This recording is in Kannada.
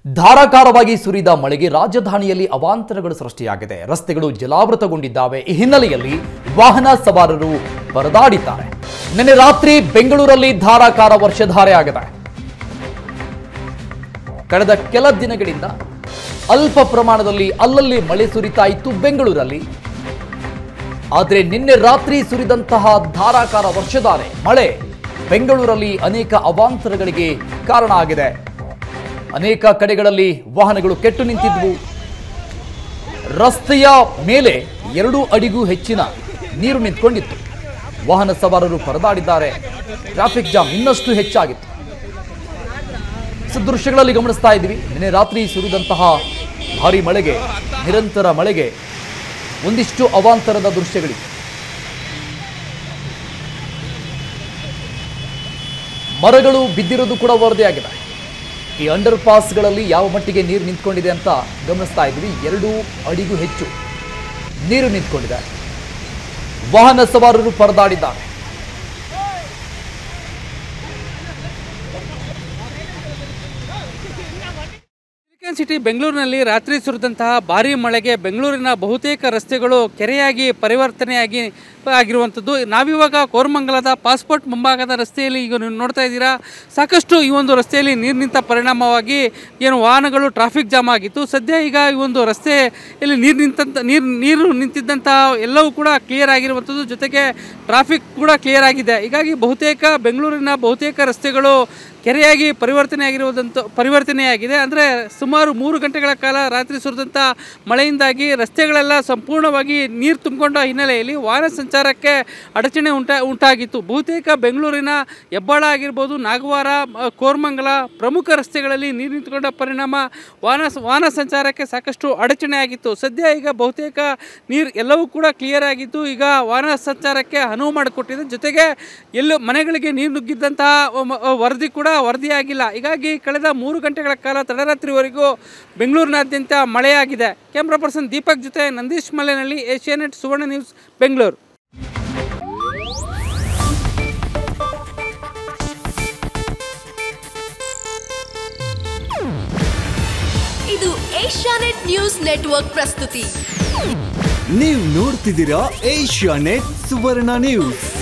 ಧಾರಾಕಾರವಾಗಿ ಸುರಿದ ಮಳೆಗೆ ರಾಜಧಾನಿಯಲ್ಲಿ ಅವಾಂತರಗಳು ಸೃಷ್ಟಿಯಾಗಿದೆ ರಸ್ತೆಗಳು ಜಲಾವೃತಗೊಂಡಿದ್ದಾವೆ ಈ ಹಿನ್ನೆಲೆಯಲ್ಲಿ ವಾಹನ ಸವಾರರು ಪರದಾಡಿದ್ದಾರೆ ನಿನ್ನೆ ರಾತ್ರಿ ಬೆಂಗಳೂರಲ್ಲಿ ಧಾರಾಕಾರ ವರ್ಷಧಾರೆ ಆಗಿದೆ ಕಳೆದ ಕೆಲ ದಿನಗಳಿಂದ ಅಲ್ಪ ಪ್ರಮಾಣದಲ್ಲಿ ಅಲ್ಲಲ್ಲಿ ಮಳೆ ಸುರಿತಾ ಇತ್ತು ಬೆಂಗಳೂರಲ್ಲಿ ಆದರೆ ನಿನ್ನೆ ರಾತ್ರಿ ಸುರಿದಂತಹ ಧಾರಾಕಾರ ವರ್ಷಧಾರೆ ಮಳೆ ಬೆಂಗಳೂರಲ್ಲಿ ಅನೇಕ ಅವಾಂತರಗಳಿಗೆ ಕಾರಣ ಆಗಿದೆ ಅನೇಕ ಕಡೆಗಳಲ್ಲಿ ವಾಹನಗಳು ಕೆಟ್ಟು ನಿಂತಿದ್ವು ರಸ್ತೆಯ ಮೇಲೆ ಎರಡು ಅಡಿಗೂ ಹೆಚ್ಚಿನ ನೀರು ನಿಂತ್ಕೊಂಡಿತ್ತು ವಾಹನ ಸವಾರರು ಪರದಾಡಿದ್ದಾರೆ ಟ್ರಾಫಿಕ್ ಜಾಮ್ ಇನ್ನಷ್ಟು ಹೆಚ್ಚಾಗಿತ್ತು ಸೊ ದೃಶ್ಯಗಳಲ್ಲಿ ಗಮನಿಸ್ತಾ ಇದ್ದೀವಿ ನಿನ್ನೆ ರಾತ್ರಿ ಸುರಿದಂತಹ ಭಾರಿ ಮಳೆಗೆ ನಿರಂತರ ಮಳೆಗೆ ಒಂದಿಷ್ಟು ಅವಾಂತರದ ದೃಶ್ಯಗಳಿವೆ ಮರಗಳು ಬಿದ್ದಿರೋದು ಕೂಡ ವರದಿಯಾಗಿದೆ ಈ ಅಂಡರ್ ಪಾಸ್ಗಳಲ್ಲಿ ಯಾವ ಮಟ್ಟಿಗೆ ನೀರು ನಿಂತ್ಕೊಂಡಿದೆ ಅಂತ ಗಮನಿಸ್ತಾ ಇದ್ವಿ ಎರಡು ಅಡಿಗೂ ಹೆಚ್ಚು ನೀರು ನಿಂತ್ಕೊಂಡಿದೆ ವಾಹನ ಸವಾರರು ಪರದಾಡಿದ್ದಾರೆ ಸಿಲಿಕಾನ್ ಸಿಟಿ ಬೆಂಗಳೂರಿನಲ್ಲಿ ರಾತ್ರಿ ಸುರಿದಂತಹ ಭಾರೀ ಮಳೆಗೆ ಬೆಂಗಳೂರಿನ ಬಹುತೇಕ ರಸ್ತೆಗಳು ಕೆರೆಯಾಗಿ ಪರಿವರ್ತನೆಯಾಗಿ ಆಗಿರುವಂಥದ್ದು ನಾವಿವಾಗ ಕೋರಮಂಗಲದ ಪಾಸ್ಪೋರ್ಟ್ ಮುಂಭಾಗದ ರಸ್ತೆಯಲ್ಲಿ ಈಗ ನೀವು ನೋಡ್ತಾ ಇದ್ದೀರಾ ಸಾಕಷ್ಟು ಈ ಒಂದು ರಸ್ತೆಯಲ್ಲಿ ನೀರು ನಿಂತ ಪರಿಣಾಮವಾಗಿ ಏನು ವಾಹನಗಳು ಟ್ರಾಫಿಕ್ ಜಾಮ್ ಆಗಿತ್ತು ಸದ್ಯ ಈಗ ಈ ಒಂದು ರಸ್ತೆಯಲ್ಲಿ ನೀರು ನಿಂತಂತ ನೀರು ನೀರು ನಿಂತಿದ್ದಂಥ ಎಲ್ಲವೂ ಕೂಡ ಕ್ಲಿಯರ್ ಆಗಿರುವಂಥದ್ದು ಜೊತೆಗೆ ಟ್ರಾಫಿಕ್ ಕೂಡ ಕ್ಲಿಯರ್ ಆಗಿದೆ ಹೀಗಾಗಿ ಬಹುತೇಕ ಬೆಂಗಳೂರಿನ ಬಹುತೇಕ ರಸ್ತೆಗಳು ಕೆರೆಯಾಗಿ ಪರಿವರ್ತನೆ ಆಗಿರುವುದಂತ ಪರಿವರ್ತನೆಯಾಗಿದೆ ಅಂದರೆ ಸುಮಾರು ಮೂರು ಗಂಟೆಗಳ ಕಾಲ ರಾತ್ರಿ ಸುರಿದಂಥ ಮಳೆಯಿಂದಾಗಿ ರಸ್ತೆಗಳೆಲ್ಲ ಸಂಪೂರ್ಣವಾಗಿ ನೀರು ತುಂಬಿಕೊಂಡ ಹಿನ್ನೆಲೆಯಲ್ಲಿ ವಾಹನ ಸಂಚಾರಕ್ಕೆ ಅಡಚಣೆ ಉಂಟಾ ಉಂಟಾಗಿತ್ತು ಬಹುತೇಕ ಬೆಂಗಳೂರಿನ ಹೆಬ್ಬಾಳ ಆಗಿರ್ಬೋದು ನಾಗವಾರ ಮ- ಕೋರಮಂಗಲ ಪ್ರಮುಖ ರಸ್ತೆಗಳಲ್ಲಿ ನೀರು ನಿಂತುಕೊಂಡ ಪರಿಣಾಮ ವಾಹನ ವಾಹನ ಸಂಚಾರಕ್ಕೆ ಸಾಕಷ್ಟು ಅಡಚಣೆ ಆಗಿತ್ತು ಸದ್ಯ ಈಗ ಬಹುತೇಕ ನೀರು ಎಲ್ಲವೂ ಕೂಡ ಕ್ಲಿಯರ್ ಆಗಿದ್ದು ಈಗ ವಾಹನ ಸಂಚಾರಕ್ಕೆ ಅನುವು ಮಾಡಿಕೊಟ್ಟಿದೆ ಜೊತೆಗೆ ಎಲ್ಲೂ ಮನೆಗಳಿಗೆ ನೀರು ನುಗ್ಗಿದ್ದಂತಹ ಮ- ವರದಿ ಕೂಡ ವರದಿಯಾಗಿಲ್ಲ ಹೀಗಾಗಿ ಕಳೆದ ಮೂರು ಗಂಟೆಗಳ ಕಾಲ ತಡರಾತ್ರಿವರೆಗೂ ಬೆಂಗಳೂರಿನಾದ್ಯಂತ ಮಳೆಯಾಗಿದೆ ಕ್ಯಾಮ್ರಾ ಪರ್ಸನ್ ದೀಪಕ್ ಜೊತೆ ನಂದೀಶ್ ಮಲೆನಹಳ್ಳಿ ಏಷ್ಯಾನೆಟ್ ಸುವರ್ಣ ನ್ಯೂಸ್ ಬೆಂಗಳೂರು ಇದು ಏಷ್ಯಾನೆಟ್ ನ್ಯೂಸ್ ನೆಟ್ವರ್ಕ್ ಪ್ರಸ್ತುತಿ ನೀವು ನೋಡ್ತಿದ್ದೀರಾ ಏಷ್ಯಾ ನೆಟ್ ಸುವರ್ಣ ನ್ಯೂಸ್